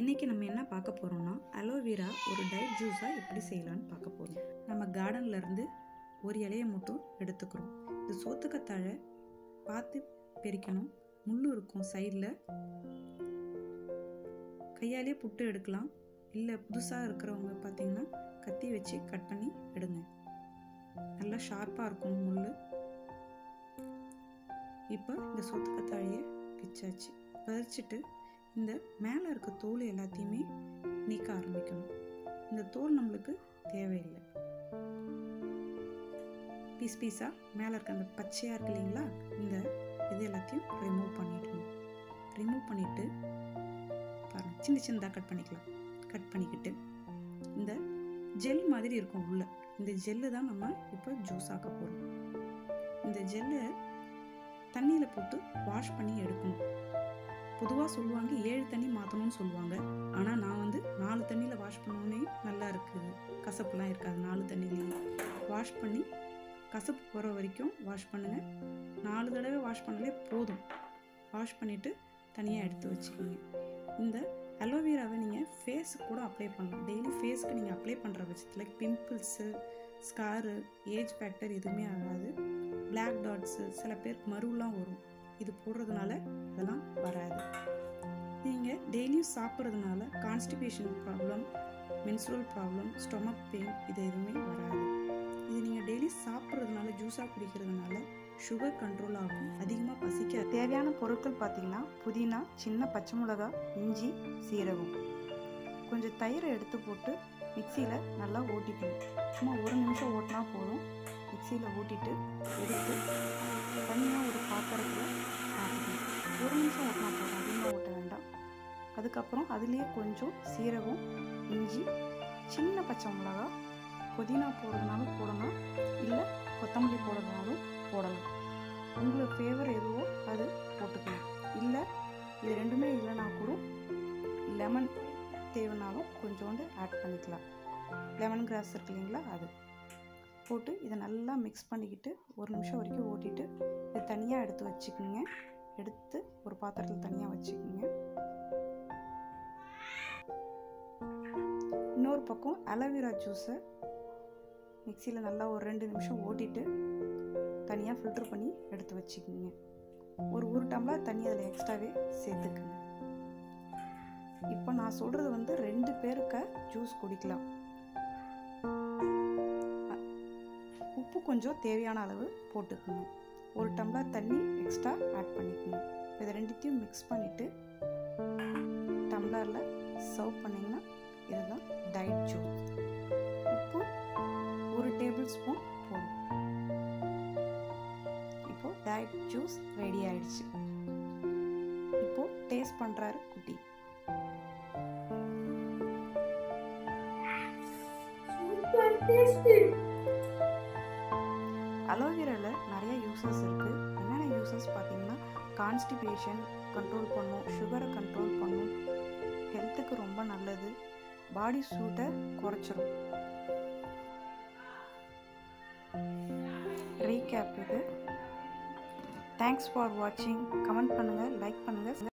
இன்றைக்கி நம்ம என்ன பார்க்க போகிறோம்னா அலோவேரா ஒரு டயட் ஜூஸாக எப்படி செய்யலான்னு பார்க்க போகிறோம் நம்ம கார்டன்ல இருந்து ஒரு இலையை மட்டும் எடுத்துக்கிறோம் இது சோத்துக்கத்தாழை பார்த்து பிரிக்கணும் முள் இருக்கும் சைடில் கையாலே புட்டு எடுக்கலாம் இல்லை புதுசாக இருக்கிறவங்க பார்த்தீங்கன்னா கத்தி வச்சு கட் பண்ணி எடுங்க நல்லா ஷார்ப்பாக இருக்கும் முள் இப்போ இந்த சொத்துக்கத்தாழையை பிச்சாச்சு பறிச்சுட்டு இந்த மேலே இருக்க தோல் எல்லாத்தையுமே நீக்க ஆரம்பிக்கணும் இந்த தோல் நம்மளுக்கு தேவையில்லை பீஸ் பீஸாக மேலே இருக்க அந்த பச்சையாக இருக்கு இல்லைங்களா இந்த இது எல்லாத்தையும் ரிமூவ் பண்ணிடணும் ரிமூவ் பண்ணிவிட்டு பாருங்கள் சின்ன சின்னதாக கட் பண்ணிக்கலாம் கட் பண்ணிக்கிட்டு இந்த ஜெல் மாதிரி இருக்கும் உள்ள இந்த ஜெல்லு தான் நம்ம இப்போ ஜூஸ் ஆக்க போகிறோம் இந்த ஜெல்லை தண்ணியில் போட்டு வாஷ் பண்ணி எடுக்கணும் பொதுவாக சொல்லுவாங்க ஏழு தண்ணி மாற்றணும்னு சொல்லுவாங்க ஆனால் நான் வந்து நாலு தண்ணியில் வாஷ் பண்ணோன்னே நல்லா இருக்குது கசப்புலாம் இருக்காது நாலு தண்ணியிலையும் வாஷ் பண்ணி கசப்பு போகிற வரைக்கும் வாஷ் பண்ணுங்கள் நாலு தடவை வாஷ் பண்ணாலே போதும் வாஷ் பண்ணிவிட்டு தனியாக எடுத்து வச்சுக்கோங்க இந்த அலோவேராவை நீங்கள் ஃபேஸுக்கு கூட அப்ளை பண்ணலாம் டெய்லி ஃபேஸ்க்கு நீங்கள் அப்ளை பண்ணுற பட்சத்தில் பிம்பிள்ஸு ஸ்காரு ஏஜ் ஃபேக்டர் எதுவுமே ஆகாது பிளாக் டாட்ஸு சில பேருக்கு மருவெலாம் வரும் இது போடுறதுனால அதெல்லாம் வராது நீங்கள் டெய்லியும் சாப்பிட்றதுனால constipation problem menstrual problem stomach pain இது எதுவுமே வராது இது நீங்கள் டெய்லி சாப்பிட்றதுனால ஜூஸாக குடிக்கிறதுனால சுகர் கண்ட்ரோல் ஆகும் அதிகமாக பசிக்க தேவையான பொருட்கள் பார்த்தீங்கன்னா புதினா சின்ன பச்சை மிளகா இஞ்சி சீரகம் கொஞ்சம் தயிரை எடுத்து போட்டு மிக்சியில் நல்லா ஓட்டிக்கணும் சும்மா ஒரு நிமிஷம் ஓட்டினா போதும் மிக்சியில் ஓட்டிட்டு எடுத்து தனியாக ஒரு பாத்திரத்தில் மாற்றிக்கணும் ஒரு நிமிஷம் ஓட்டினா போதும் அதிகமாக ஓட்ட வேண்டாம் அதுக்கப்புறம் அதுலேயே கொஞ்சம் சீரகம் இஞ்சி சின்ன பச்சை மிளகா புதினா போடுறதுனாலும் போடலாம் இல்லை கொத்தமல்லி போடுறதுனாலும் போடலாம் உங்களுக்கு ஃபேவர் எதுவோ அது போட்டுக்கலாம் இல்லை இது ரெண்டுமே இல்லைனா கூட லெமன் தேவைனாலும் கொஞ்சோண்டு ஆட் பண்ணிக்கலாம் லெமன் கிராஸ் இருக்கு இல்லைங்களா அது போட்டு இதை நல்லா மிக்ஸ் பண்ணிக்கிட்டு ஒரு நிமிஷம் வரைக்கும் ஓட்டிட்டு இது தனியாக எடுத்து வச்சுக்கோங்க எடுத்து ஒரு பாத்திரத்தில் தனியாக வச்சுக்கோங்க இன்னொரு பக்கம் அலோவேரா ஜூஸை மிக்சியில் நல்லா ஒரு ரெண்டு நிமிஷம் ஓட்டிட்டு தனியாக ஃபில்டர் பண்ணி எடுத்து வச்சுக்கோங்க ஒரு ஒரு டம்ளர் தண்ணி அதில் எக்ஸ்ட்ராவே சேர்த்துக்குங்க இப்போ நான் சொல்கிறது வந்து ரெண்டு பேருக்கு ஜூஸ் குடிக்கலாம் உப்பு கொஞ்சம் தேவையான அளவு போட்டுக்கணும் ஒரு டம்ளர் தண்ணி எக்ஸ்ட்ரா ஆட் பண்ணிக்கணும் இதை ரெண்டுத்தையும் மிக்ஸ் பண்ணிவிட்டு டம்ளரில் சர்வ் பண்ணிங்கன்னா இதுதான் டயட் ஜூஸ் உப்பு ஒரு டேபிள் ஸ்பூன் போதும் இப்போது டயட் ஜூஸ் ரெடி ஆயிடுச்சு இப்போது டேஸ்ட் பண்ணுறாரு குட்டி அலோவேராவில் நிறைய யூசஸ் இருக்குது என்னென்ன யூசஸ் பார்த்தீங்கன்னா கான்ஸ்டிபேஷன் கண்ட்ரோல் பண்ணும் சுகரை கண்ட்ரோல் பண்ணும் ஹெல்த்துக்கு ரொம்ப நல்லது பாடி சூட்டை குறைச்சிரும் ரீகேப் இது தேங்க்ஸ் ஃபார் வாட்சிங் கமெண்ட் பண்ணுங்கள் லைக் பண்ணுங்கள்